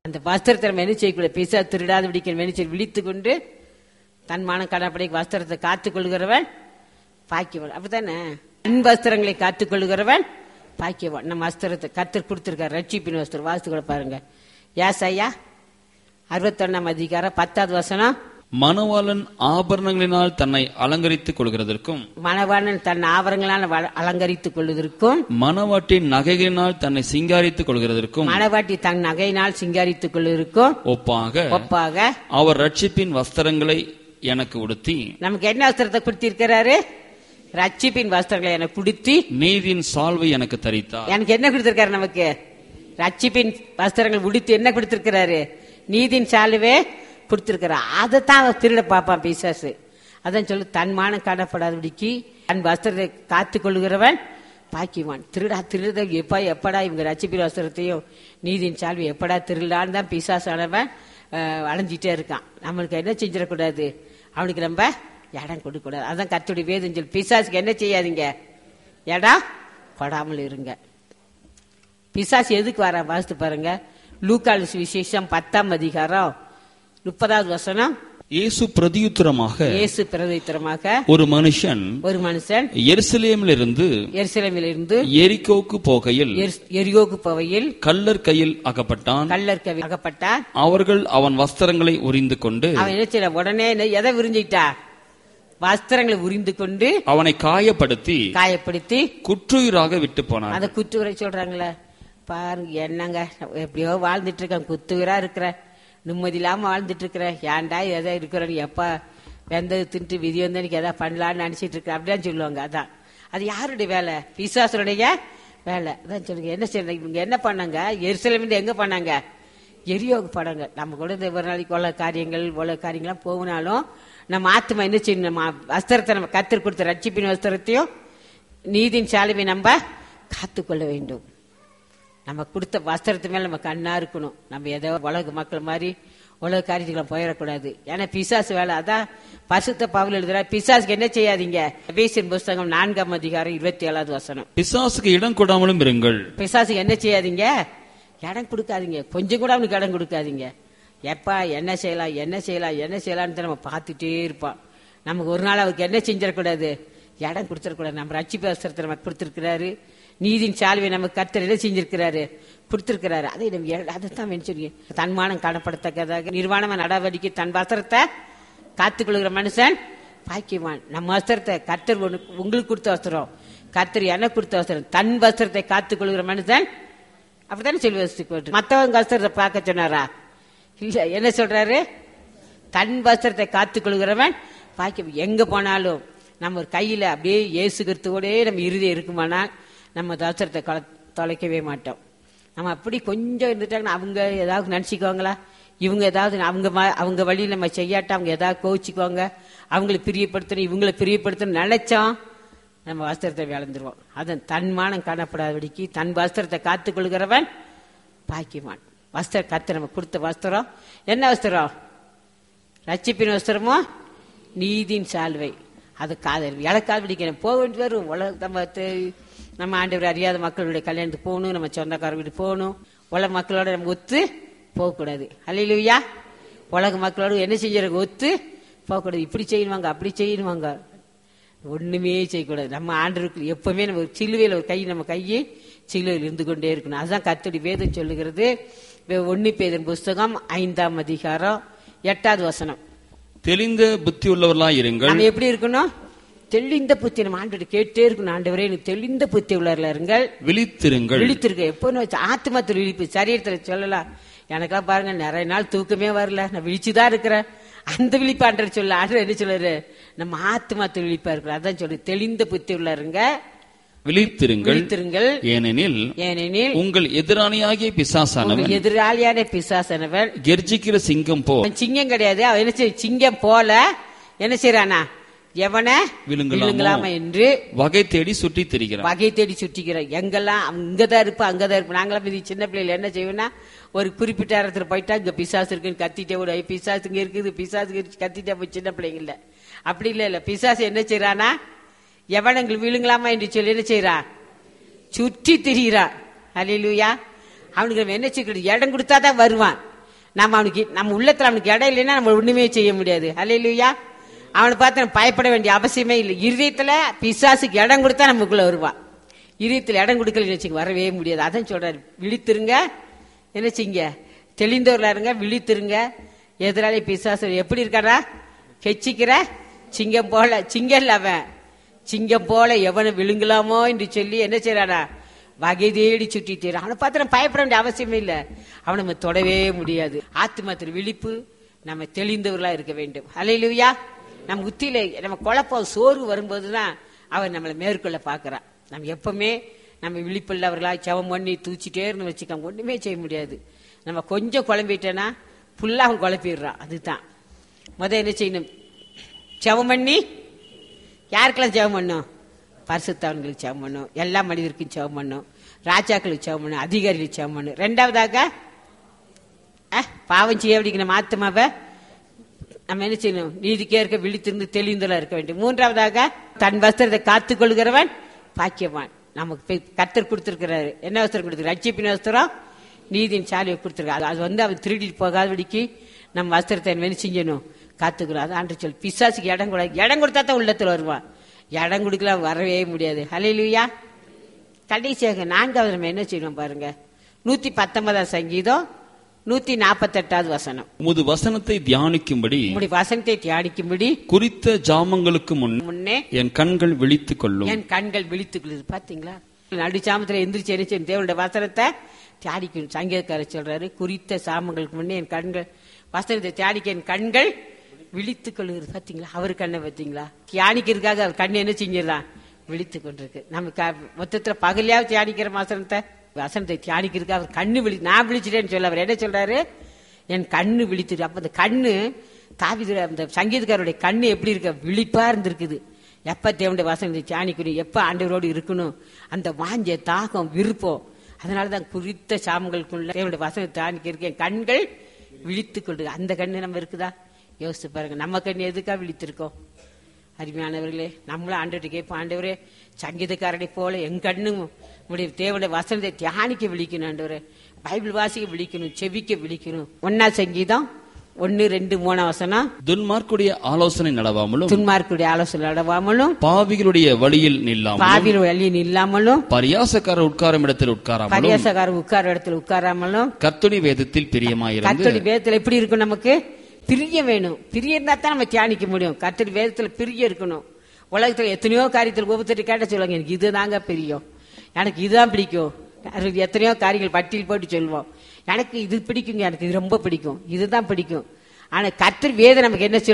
அந்த வஸ்திரத்தை நம்ம என்ன செய்யக்கூடாது பிசா திருடாத பிடிக்கிற என்ன செய்ய விழித்து கொண்டு தன் மான கடப்படை வஸ்திரத்தை காத்துக் கொள்கிறவன் பாக்கியவன் அப்படித்தானே தன் வஸ்திரங்களை காத்துக் கொள்கிறவன் பாக்கியவன் நம்ம வஸ்திரத்தை கத்தர் கொடுத்துருக்காரு ரட்சிப்பின் வஸ்திரம் வாசித்து கூட பாருங்க யாஸ் ஐயா அறுபத்தொன்னாம் அதிகாரம் பத்தாவது வசனம் மணவாளன் ஆபரணங்களினால் தன்னை அலங்கரித்துக் கொள்கிறதற்கும் மணவாளன் தன் ஆவரங்களால் வ- அலங்கரித்துக் கொள்வதற்கும் மணவாட்டின் நகைகளினால் தன்னை சிங்காரித்துக் கொள்கிறதற்கும் மணவாட்டி தன் நகையினால் சிங்காரித்துக் கொள்வதற்கும் ஒப்பாக ஒப்பாக அவர் ரட்சிப்பின் வஸ்திரங்களை எனக்கு உடுத்தி நமக்கு என்ன வஸ்திரத்தை கொடுத்திருக்கிறாரு ரட்சிப்பின் வஸ்திரங்களை எனக்கு கொடுத்தி நீதியின் சால்வை எனக்கு தரித்தார் எனக்கு என்ன கொடுத்திருக்காரு நமக்கு ரட்சிப்பின் வஸ்திரங்கள் உடுத்தி என்ன கொடுத்திருக்கிறாரு நீதின் சாலுவே கொடுத்திருக்கிறார் அதைத்தான் அவன் திருட பார்ப்பான் பிசாசு அதான் சொல்லு தன்மானம் காணப்படாதபடிக்கு தன் வஸ்திரத்தை காத்துக் கொள்கிறவன் பாக்கிவான் திருடா திருட எப்பா எப்படா இவங்க ரட்சிப்பின் வஸ்திரத்தையும் நீதியின் சால்வை எப்படா திருடலான்னு தான் பிசாசானவன் அஹ், அலைஞ்சிட்டே இருக்கான் நம்மளுக்கு என்ன செஞ்சிடக்கூடாது அவனுக்கு நம்ம இடம் கொடுக்கக்கூடாது அதான் கத்துடைய வேதம் சொல்லி பிசாசுக்கு என்ன செய்யாதீங்க இடம் கொடாமல் இருங்க பிசாசு எதுக்கு வர வாசித்து பாருங்க லூக்கால் விசேஷம் பத்தாம் அதிகாரம் முப்பதாவது வசனம் இயேசு பிரதியுத்தரமாக இயேசு பிரதித்திரமாக ஒரு மனுஷன் ஒரு மனுஷன் எருசலேமிலிருந்து எருசலேமிலிருந்து எரிகோவுக்கு போகையில் எரிஸ்- எரியோகு பவையில் கல்லர் கையில் அகப்பட்டான் கல்லர் கவி அகப்பட்டான் அவர்கள் அவன் வஸ்திரங்களை உரிந்து கொண்டு அவன் என்ன செய்ய உடனே என்ன- எதை விரிஞ்சிட்டா வஸ்திரங்களை உரிந்து கொண்டு அவனை காயப்படுத்தி காயப்படுத்தி குற்றுயிராக விட்டு போனான் அந்த குத்துவிரை சொல்றாங்களே பாருங்க என்னங்க எப்படியோ வாழ்ந்துட்டு இருக்கேன் குத்துவிரா இருக்கிறேன் நிம்மதி இல்லாம வாழ்ந்துட்டு இருக்கிறேன் ஏன்டா எதோ இருக்கிறேன் எப்ப வெந்தது தின்ட்டு விதி வந்து எனக்கு எதாவது பண்ணலான்னு நினைச்சிட்டு இருக்கேன் அப்படிதான் சொல்லுவாங்க அதான் அது யாருடைய வேலை பிசாசுடைய வேலை அதான் சொல்லுங்க என்ன செய்யணும் இவங்க என்ன பண்ணாங்க எரிசலம் எங்க பண்ணாங்க எரியோக படங்க நம்ம கூட இந்த ஒரு நாளைக்கு உள்ள காரியங்கள் உள்ள காரியங்கள்லாம் போகனாலும் நம்ம ஆத்மா என்ன செய்யணும் நம்ம வஸ்திரத்தை நம்ம கத்தர் கொடுத்த ரட்சிப்பின் வஸ்திரத்தையும் நீதியின் சாலுவை நம்ம காத்துக்கொள்ள வேண்டும் நம்ம கொடுத்த வஸ்திரத்து மேல நம்ம கண்ணா இருக்கணும் நம்ம ஏதோ உலக மக்கள் மாதிரி உலக காரியத்துக்குள்ள போயிடக்கூடாது ஏன்னா பிசாசு வேலை அதான் பசுத்த பவுல் எழுதுற பிசாசுக்கு என்ன செய்யாதீங்க எபேசியன் புஸ்தகம் நான்காம் அதிகாரம் இருபத்தி ஏழாவது வசனம் பிசாசுக்கு இடம் கொடாமலும் இருங்கள் பிசாசுக்கு என்ன செய்யாதீங்க இடம் கொடுக்காதீங்க கொஞ்சம் கூட அவனுக்கு இடம் கொடுக்காதீங்க எப்பா என்ன செய்யலாம் என்ன செய்யலாம் என்ன செய்யலாம்னு நம்ம பார்த்துட்டே இருப்பான் நமக்கு ஒரு நாள் அவருக்கு என்ன செஞ்சிடக்கூடாது இடம் கொடுத்துடக்கூடாது நம்ம ரட்சிப்பு அவசரத்தை நமக்கு கொடுத்துருக்கிறாரு நீதியின் சால்வை நமக்கு கர்த்தர் என்ன செஞ்சிருக்கிறாரு கொடுத்திருக்கிறாரு அதை நம்ம எ- அதைத்தான் மென்சொல்லிய தன்மானம் காணப்படத்தக்கதாக நிர்வாணமான நடவடிக்கை தன் வஸ்திரத்தை காத்துக்கொள்கிற மனுஷன் பாக்கியவான் நம்ம வஸ்திரத்தை கர்த்தர் உனக்கு- உங்களுக்கு கொடுத்த வஸ்திரம் கர்த்தர் எனக்கு கொடுத்த வஸ்திரம் தன் வஸ்திரத்தை காத்துக்கொள்கிற மனுஷன் அப்படித்தானே சொல்லி வச்சுட்டு மற்றவங்க வஸ்திரத்தை பார்க்க சொன்னாரா இல்ல என்ன சொல்றாரு தன் வஸ்திரத்தை காத்துக்கொள்கிறவன் பாக்கியம் எங்க போனாலும் நம்ம ஒரு கையில அப்படியே இயேசு கிறிஸ்துவோடே நம்ம இறுதி இருக்குமானால் நம்ம வஸ்திரத்தை கல- தொலைக்கவே மாட்டோம் நம்ம அப்படி கொஞ்சம் இருந்துட்டாங்கன்னா அவங்க ஏதாவது நினைச்சுக்குவாங்களா இவங்க ஏதாவது அவங்க ம- அவங்க வழியில் நம்ம செய்யாட்டா அவங்க ஏதாவது கோச்சிக்குவாங்க அவங்களை பிரியப்படுத்தணும் இவங்களை பிரியப்படுத்தணும் நினைச்சோம் நம்ம வஸ்திரத்தை விளந்துருவோம் அதன் தன்மானம் காணப்படாதபடிக்கு தன் வஸ்திரத்தை காத்துக்கொள்கிறவன் பாக்கியவான் வஸ்திர கத்து நம்ம கொடுத்த வஸ்திரம் என்ன வஸ்திரம் ரட்சிப்பின் வஸ்திரமோ நீதியின் சால்வை அது காதல் இலக்கால் பிடிக்கணும் போக வேண்டி வரும் உலக நம்ம தெ- நம்ம ஆண்டவர் அறியாத மக்களுடைய கல்யாணத்துக்கு போகணும் நம்ம சொந்தக்கார வீடு போகணும் உலக மக்களோட நம்ம ஒத்து போகக்கூடாது அல்லையா உலக மக்களோட என்ன செஞ்சிருக்க ஒத்து போகக்கூடாது இப்படி செய்யணுவாங்க அப்படி செய்யணுவாங்க ஒண்ணுமே செய்யக்கூடாது நம்ம ஆண்டருக்கு எப்பவுமே நம்ம ஒரு சிலுவையில் ஒரு கை நம்ம கையை சிலுவையில் இருந்து கொண்டே இருக்கணும் அதுதான் கத்தடி வேதம் சொல்லுகிறது ஒன்னு பேதன் புஸ்தகம் ஐந்தாம் அதிகாரம் எட்டாவது வசனம் தெளிந்த புத்தி உள்ளவர்களாய் இருங்கள் நம்ம எப்படி இருக்கணும் தெளிந்த புத்தி நம்ம ஆண்டு கேட்டே இருக்கணும் ஆண்டவரே எனக்கு தெளிந்த புத்தி உள்ளவர்களா இருங்கள் விழித்திருங்கள் விழித்திருக்க எப்போ ஆத்மத்தில் விழிப்பு சரீரத்தில் சொல்லலாம் எனக்கெல்லாம் பாருங்க நிறைய நாள் தூக்கமே வரல நான் விழிச்சுதான் இருக்கிறேன் அந்த விழிப்பு ஆண்டர் சொல்ல ஆண்டர் என்ன சொல்லுறாரு நம்ம ஆத்மத்தில் விழிப்பா இருக்கிறோம் அதான் சொல்லு தெளிந்த புத்தி உள்ளருங்க விழித்திருங்கள் விழித்திருங்கள் ஏனெனில் ஏனெனில் உங்கள் எதிராளியாகிய பிசாசானவன் உங்கள் எதிராளியான பிசாசனவன் கெர்ஜிக்கிற சிங்கம் போ அவன் சிங்கம் கிடையாது அவன் என்ன செய்ய சிங்கம் போல என்ன செய்யறானா எவன விழுங்கலாமோ? விழுங்கலாமா என்று வகை தேடி சுற்றி திரிகிறான் வகை தேடி சுற்றிக்கிறோம் எங்கெல்லாம் அங்கதான் இருப்போம் அங்கதான் இருப்போம் நாங்களாம் இது சின்ன பிள்ளைல என்ன செய்வோம்னா ஒரு குறிப்பிட்ட இடத்துல போயிட்டா இங்க பிசாசு இருக்குன்னு கத்திட்டே விட பிசாசு இங்க இருக்குது பிசாசு இருக்கு கத்திட்டே போய் சின்ன பிள்ளைங்கள்ல அப்படி இல்ல இல்ல பிசாசு என்ன செய்யறானா எவனங்கள் விழுங்கலாமா என்று சொல்லி என்ன செய்யறான் சுற்றி திரிகிறான் அலையிலுயா அவனுக்கு நம்ம என்ன செய்யக்கூடாது இடம் கொடுத்தாதான் வருவான் நம்ம அவனுக்கு நம்ம உள்ளத்துல அவனுக்கு இடம் இல்லைன்னா நம்ம ஒண்ணுமே செய்ய முடியாது அல்லையா அவனை பார்த்து நம்ம பயப்பட வேண்டிய அவசியமே இல்லை இருதயத்துல பிசாசுக்கு இடம் கொடுத்தா நமக்குள்ள வருவான் இருதயத்துல இடம் கொடுக்கலன்னு வச்சுக்க வரவே முடியாது அதான் சொல்றாரு விழித்திருங்க என்ன செய்யுங்க தெளிந்தவர்களா இருங்க விழித்திருங்க எதிராளி பிசாசு எப்படி இருக்காரா கெச்சிக்கிற சிங்கம் போல சிங்கம் இல்ல அவன் சிங்கம் போல எவனை விழுங்கலாமோ என்று சொல்லி என்ன செய்யறானா வகை தேடி சுட்டிட்டு அவனை பார்த்து நம்ம பயப்பட வேண்டிய அவசியமே இல்லை அவனை நம்ம தொடவே முடியாது ஆத்மாத்திர விழிப்பு நம்ம தெளிந்தவர்களா இருக்க வேண்டும் அலையிலுயா நம்ம உத்தியில நம்ம குழப்பம் சோர்வு வரும்போது தான் அவன் நம்மளை மேற்கொள்ள பார்க்கறான் நம்ம எப்பவுமே நம்ம விழிப்புள்ளவர்களா ஜெபம் பண்ணி தூச்சிட்டே இருந்து வச்சுக்கோங்க ஒண்ணுமே செய்ய முடியாது நம்ம கொஞ்சம் குழம்பிட்டேன்னா ஃபுல்லா அவன் குழப்பிடுறான் அதுதான் முத என்ன செய்யணும் ஜெபம் பண்ணி யாருக்கெல்லாம் ஜெபம் பண்ணும் பரிசுத்தவன்களுக்கு ஜெபம் பண்ணும் எல்லா மனிதருக்கும் ஜெபம் பண்ணும் ராஜாக்களுக்கு ஜெபம் பண்ணும் அதிகாரிகளுக்கு ஜெபம் பண்ணும் ரெண்டாவதாக அஹ், பாவம் செய்ய அப்படிங்கிற ஆத்மாவை நம்ம என்ன செய்யணும் நீதிக்கே இருக்க விழித்திருந்து தெளிந்தலா இருக்க வேண்டும் மூன்றாவதாக தன் வஸ்திரத்தை காத்துக் கொள்கிறவன் பாக்கியவான் நமக்கு பெ- கர்த்தர் கொடுத்திருக்கிறாரு என்ன வஸ்திரம் கொடுத்துருக்காரு ரட்சிப்பின் வஸ்திரம் நீதியின் சாலையை கொடுத்திருக்காரு அது வந்து அவன் திருடிட்டு போகாதபடிக்கு நம்ம வஸ்திரத்தை என்ன செஞ்சணும் காத்துக்கிறோம் அது ஆண்டு சொல் பிசாசுக்கு இடம் கூட இடம் கொடுத்தா தான் உள்ளத்துல வருவான் இடம் கொடுக்கல அவன் வரவே முடியாது ஹalleluya கடைசியாக நான்காவது நம்ம என்ன செய்யணும் பாருங்க நூத்தி பத்தொன்பதாம் சங்கீதம் நூத்தி நாற்பத்தெட்டாவது வசனம் உமது வசனத்தை தியானிக்கும்படி உங்களுடைய வசனத்தை தியானிக்கும்படி குறித்த ஜாமங்களுக்கு முன் முன்னே என் கண்கள் விழித்துக் கொள்ளும் என் கண்கள் விழித்துக்குள்ளது பாத்தீங்களா நடுச்சாமத்துல எந்திரிச்சு என்ன செய்யணும் தேவனுடைய வசனத்தை தியானிக்கணும் சங்கீதக்காரர் சொல்றாரு குறித்த சாமங்களுக்கு முன்னே என் கண்கள் வசனத்தை தியானிக்க என் கண்கள் விழித்துக் கொள்ளுகிறது பாத்தீங்களா அவர் கண்ணை பாத்தீங்களா தியானிக்கிறதுக்காக அவர் கண்ணு என்ன செஞ்சிடலாம் விழித்து கொண்டிருக்கு நம்ம க- மொத்தத்துல பகலையாவது தியானிக்கிற வசனத்தை வசனத்தை தியானிக்கிறதுக்காக அவர் கண்ணு விழி நான் விழிச்சிட்டேன்னு சொல்ல அவர் என்ன சொல்றாரு என் கண்ணு விழித்துட்டு அப்ப அந்த கண்ணு தாவிது அந்த சங்கீதக்காரருடைய கண்ணு எப்படி இருக்க விழிப்பா இருந்திருக்குது எப்ப தேவனுடைய வசனத்தை தியானிக்கணும் எப்ப ஆண்டவரோடு இருக்கணும் அந்த வாஞ்ச தாகம் விருப்பம் அதனாலதான் குறித்த சாமங்களுக்குள்ள தேவனுடைய வசனத்தை தியானிக்கிறதுக்கு என் கண்கள் விழித்துக் கொண்டு அந்த கண்ணு நம்ம இருக்குதா யோசிச்சு பாருங்க நம்ம கண்ணு எதுக்கா விழித்திருக்கோம் அருமையானவர்களே நம்மளும் ஆண்டவர்கிட்ட கேட்போம் ஆண்டவரே சங்கீதக்காரனை போல என் கண்ணும் உடைய தேவனுடைய வசனத்தை தியானிக்க விழிக்கணும் ஆண்டவரே பைபிள் வாசிக்க விழிக்கணும் செவிக்க விழிக்கணும் ஒன்னா சங்கீதம் ஒன்னு ரெண்டு மூணாம் வசனம் துன்மார்க்குடைய ஆலோசனை நடவாமலும் துன்மார்க்குடைய ஆலோசனை நடவாமலும் பாவிகளுடைய வழியில் நில்லாமலும் பாவியில் வழியில் இல்லாமலும் பரியாசக்காரர் உட்காரும் இடத்தில் உட்காராமலும் பரியாசக்காரர் உட்கார இடத்துல உட்காராமலும் கர்த்துடைய வேதத்தில் பிரியமாயிருந்து கர்த்தடி வேதத்துல எப்படி இருக்கும் நமக்கு பிரிய வேணும் பிரிய இருந்தா தான் நம்ம தியானிக்க முடியும் கர்த்தடி வேதத்துல பிரிய இருக்கணும் உலகத்துல எத்தனையோ காரியத்தில் ஒவ்வொருத்தர் கேட்ட சொல்லுவாங்க எனக்கு இதுதாங்க பிரியம் எனக்கு இதுதான் பிடிக்கும் அது எத்தனையோ காரியங்கள் பட்டியல் போட்டு சொல்லுவோம் எனக்கு இது பிடிக்குங்க எனக்கு இது ரொம்ப பிடிக்கும் இதுதான் பிடிக்கும் ஆனா கர்த்தர் வேதம் நமக்கு என்ன சொல்லுது?